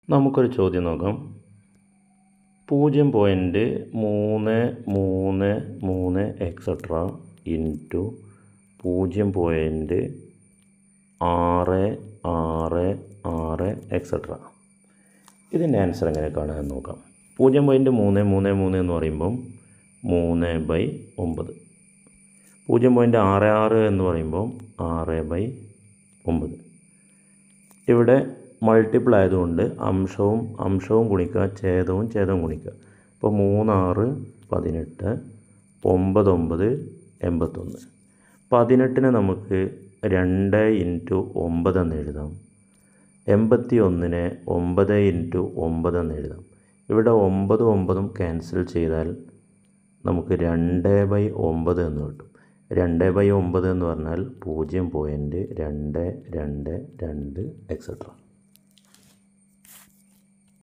നമുക്കൊരു ചോദ്യം നോക്കാം പൂജ്യം പോയിൻറ്റ് മൂന്ന് മൂന്ന് മൂന്ന് എക്സെട്ര ഇൻറ്റു പൂജ്യം പോയിൻറ്റ് ആറ് ആറ് ആറ് എക്സെട്ര ഇതിൻ്റെ ആൻസർ എങ്ങനെ കാണാമെന്ന് നോക്കാം പൂജ്യം പോയിൻറ്റ് മൂന്ന് മൂന്ന് മൂന്ന് എന്ന് പറയുമ്പം മൂന്ന് ബൈ ഒമ്പത് പൂജ്യം പോയിൻറ്റ് ആറ് ആറ് എന്ന് പറയുമ്പോൾ ആറ് ബൈ ഒമ്പത് ഇവിടെ മൾട്ടിപ്പിൾ ആയതുകൊണ്ട് അംശവും അംശവും ഗുണിക്കുക ഛേദവും ഛേദവും ഗുണിക്കുക അപ്പോൾ മൂന്നാറ് പതിനെട്ട് ഒമ്പത് ഒമ്പത് എൺപത്തൊന്ന് പതിനെട്ടിന് നമുക്ക് രണ്ട് ഇൻറ്റു ഒമ്പത് എന്ന് എഴുതാം എൺപത്തി ഒന്നിന് ഒമ്പത് ഇൻറ്റു ഒമ്പത് എന്ന് എഴുതാം ഇവിടെ ഒമ്പതും ഒമ്പതും ക്യാൻസൽ ചെയ്താൽ നമുക്ക് രണ്ട് ബൈ ഒമ്പത് എന്ന് കിട്ടും രണ്ട് ബൈ ഒമ്പത് എന്ന് പറഞ്ഞാൽ പൂജ്യം പോയിൻറ്റ് രണ്ട് രണ്ട് രണ്ട് എക്സെട്ര